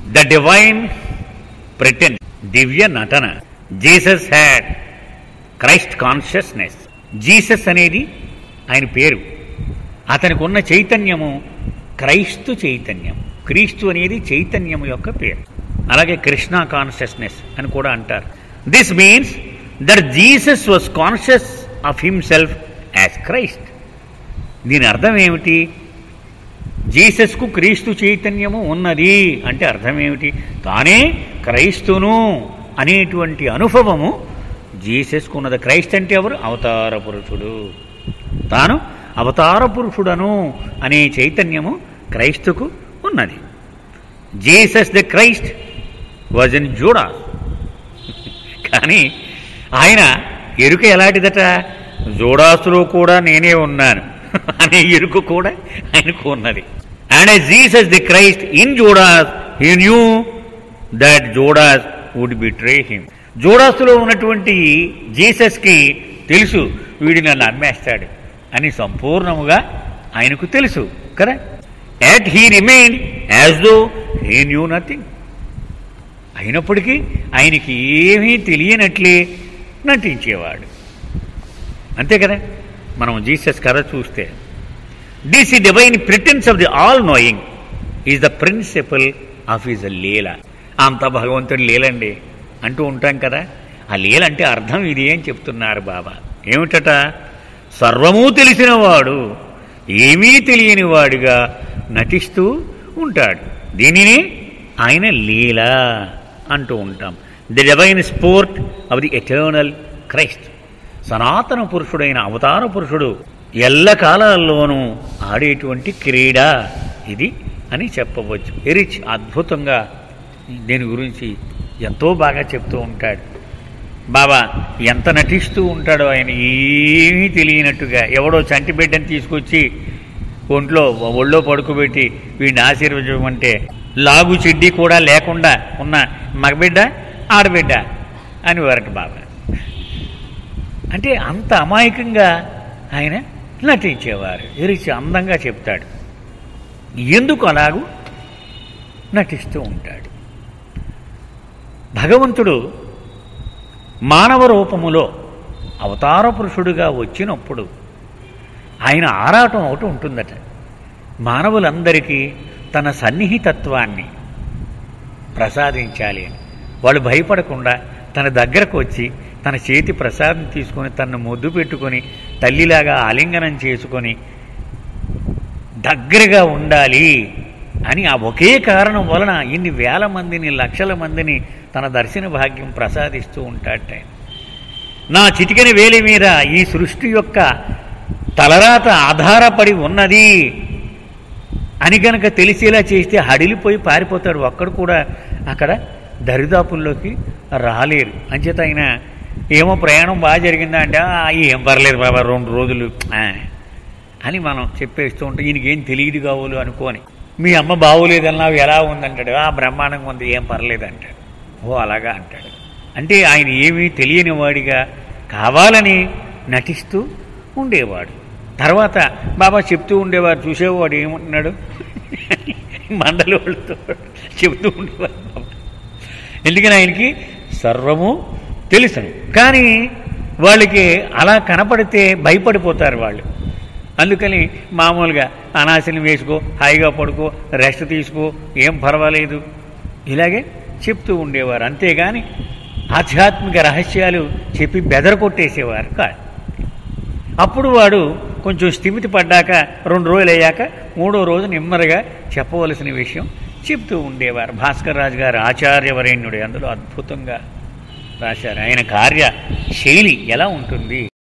The divine pretence దివ్య నటన Jesus had Christ consciousness Jesus అనేది ఆయన పేరు అతనికి ఉన్న చైతన్యము క్రైస్తు చైతన్యం క్రీస్తు అనేది చైతన్యం యొక్క పేరు అలాగే కృష్ణ కాన్షియస్నెస్ అని కూడా అంటారు this means that Jesus was conscious of himself as Christ దీని అర్థం ఏమిటి జీసస్కు క్రీస్తు చైతన్యము ఉన్నది అంటే అర్థం ఏమిటి తానే క్రైస్తును అనేటువంటి అనుభవము జీసస్కు ఉన్నది క్రైస్ట్ అంటే ఎవరు అవతార పురుషుడు తాను అవతార పురుషుడను అనే చైతన్యము క్రైస్తుకు ఉన్నది Jesus the Christ was in Judas కానీ ఆయన ఎరుక ఎలాంటిదట జోడాసులో కూడా నేనే ఉన్నాను అనే ఎరుక కూడా ఆయనకు ఉన్నది and Jesus the Christ in Judas he knew that Judas would betray him జోడాసులో ఉన్నటువంటి జీసస్కి తెలుసు వీడు నన్ను అమ్మేస్తాడు అని సంపూర్ణముగా ఆయనకు తెలుసు కదా yet he remain as though he knew nothing అయినప్పటికీ ఆయనకి ఏమీ తెలియనట్లే నటించేవాడు అంతే కదా మనం జీసస్ కథ చూస్తే దిస్ ఈ divine pretence of the all knowing is the principle of is a leela అంత భగవంతుడి లీలండి అంటూ ఉంటాం కదా ఆ లీల అంటే అర్థం ఇది అని చెప్తున్నారు బాబా ఏమిటట సర్వము తెలిసినవాడు ఏమీ తెలియని వాడిగా నటిస్తూ ఉంటాడు దీనిని ఆయన లీల అంటూ ఉంటాం the divine sport of the eternal Christ సనాతన పురుషుడైన అవతార పురుషుడు ఎల్ల కాలాల్లోనూ ఆడేటువంటి క్రీడ ఇది అని చెప్పవచ్చు ఎరిచ్ అద్భుతంగా దీని గురించి ఎంతో బాగా చెప్తూ ఉంటాడు బాబా ఎంత నటిస్తూ ఉంటాడో ఆయన ఏమీ తెలియనట్టుగా ఎవడో చంటి బిడ్డని తీసుకొచ్చి ఒంట్లో ఒళ్ళో పడుకోబెట్టి వీడిని ఆశీర్వదించమంటే లాగు చెడ్డీ కూడా లేకుండా ఉన్న మగబిడ్డ ఆడబిడ్డ అని వరట బాబా అంటే అంత అమాయకంగా ఆయన నటించేవారు ఎరిచి అందంగా చెప్తాడు ఎందుకు అలాగూ నటిస్తూ ఉంటాడు భగవంతుడు మానవ రూపములో అవతార పురుషుడుగా వచ్చినప్పుడు ఆయన ఆరాటం ఒకటి ఉంటుందట మానవులందరికీ తన సన్నిహితత్వాన్ని ప్రసాదించాలి అని వాళ్ళు భయపడకుండా తన దగ్గరకు వచ్చి తన చేతి ప్రసాదం తీసుకొని తనను ముద్దు పెట్టుకొని తల్లిలాగా ఆలింగనం చేసుకొని దగ్గరగా ఉండాలి అని ఆ ఒకే కారణం వలన ఇన్ని వేల మందిని లక్షల మందిని తన దర్శన భాగ్యం ప్రసాదిస్తూ ఉంటాడట ఆయన. నా చిటికెన వేలి మీద ఈ సృష్టి యొక్క తలరాత ఆధారపడి ఉన్నది అని గనక తెలిసేలా చేస్తే హడిలిపోయి పారిపోతాడు ఒక్కడు కూడా అక్కడ దరిదాపుల్లోకి రాలేరు అంచేత ఆయన ఏమో ప్రయాణం బాగా జరిగిందా అంటే "ఆ, ఏం పర్లేదు బాబా రెండు రోజులు ఆ." అని మనం చెప్పేస్తూ ఉంటాం ఈయనకేం తెలియదు కావులు అనుకోని మీ అమ్మ బాగోలేదన్నావు ఎలా ఉందంటాడు ఆ బ్రహ్మాండంగా ఉంది ఏం పర్లేదు అంటాడు ఓ అలాగా అంటాడు అంటే ఆయన ఏమీ తెలియని వాడిగా కావాలని నటిస్తూ ఉండేవాడు తర్వాత బాబా చెప్తూ ఉండేవాడు చూసేవాడు ఏమంటున్నాడు మండలి వాళ్ళతో చెప్తూ ఉండేవాడు బాబా ఎందుకని ఆయనకి సర్వము తెలుసును కానీ వాళ్ళకి అలా కనపడితే భయపడిపోతారు వాళ్ళు అందుకని మామూలుగా అనాశని వేసుకో హాయిగా పడుకో రెస్ట్ తీసుకో ఏం పర్వాలేదు ఇలాగే చెప్తూ ఉండేవారు అంతేగాని ఆధ్యాత్మిక రహస్యాలు చెప్పి బెదర కొట్టేసేవారు కాదు అప్పుడు వాడు కొంచెం స్థిమితి పడ్డాక రెండు రోజులు అయ్యాక మూడో రోజు నెమ్మదిగా చెప్పవలసిన విషయం చెప్తూ ఉండేవారు భాస్కర్ రాజు గారు ఆచార్యవరేణ్యుడు అందులో అద్భుతంగా రాశారు ఆయన కార్య శైలి ఎలా ఉంటుంది